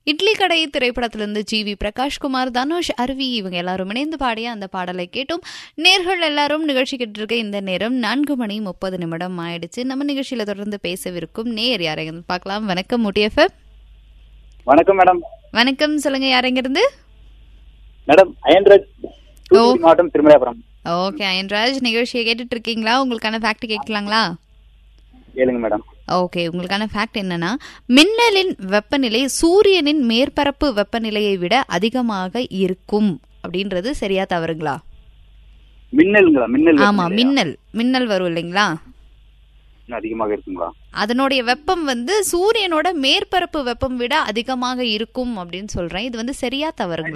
இட்லி கடை திரைப்படத்திலிருந்து G we Prakash Kumar Dhanush அருவி இவங்க எல்லாரும் இணைந்து பாடிய அந்த பாடலை கேட்டும் நேர்கள் எல்லாரும் நிகழ்ச்சி கேட்டிருக்க இந்த நேரம் நான்கு மணி முப்பது நிமிடம் ஆயிடுச்சு நம்ம நிகழ்ச்சியில தொடர்ந்து பேசவிருக்கும் நேர் யாரையும் பார்க்கலாம் வணக்கம் முட்டியஃபம் வணக்கம் மேடம் வணக்கம் சொல்லுங்க யாரெங்கிருந்து மேடம் அயன்ராஜ் தூத்துக்குடி மாவட்டம் திருமலையாபுரம் ஓகே அயன்ராஜ் நிகழ்ச்சியை கேட்டுட்டு இருக்கீங்களா உங்களுக்கான ஃபேக்ட் கேட்கலாங்களா கேளுங்க மேடம் ஓகே உங்களுக்கான ஃபேக்ட் என்னன்னா மின்னலின் வெப்பநிலை சூரியனின் மேற்பரப்பு வெப்பநிலையை விட அதிகமாக இருக்கும் அப்படின்றது சரியா தவறுங்களா மின்னலுங்களா மின்னல் ஆமா வெப்பநிலையா? மின்னல் மின்னல் வரும் இல்லைங்களா இன்னும் அதிகமாக இருக்குங்களா அதனுடைய வெப்பம் வந்து சூரியனோட மேற்பரப்பு வெப்பம் விட அதிகமாக இருக்கும் அப்படின்னு சொல்றேன் இது வந்து சரியா தவறுங்களா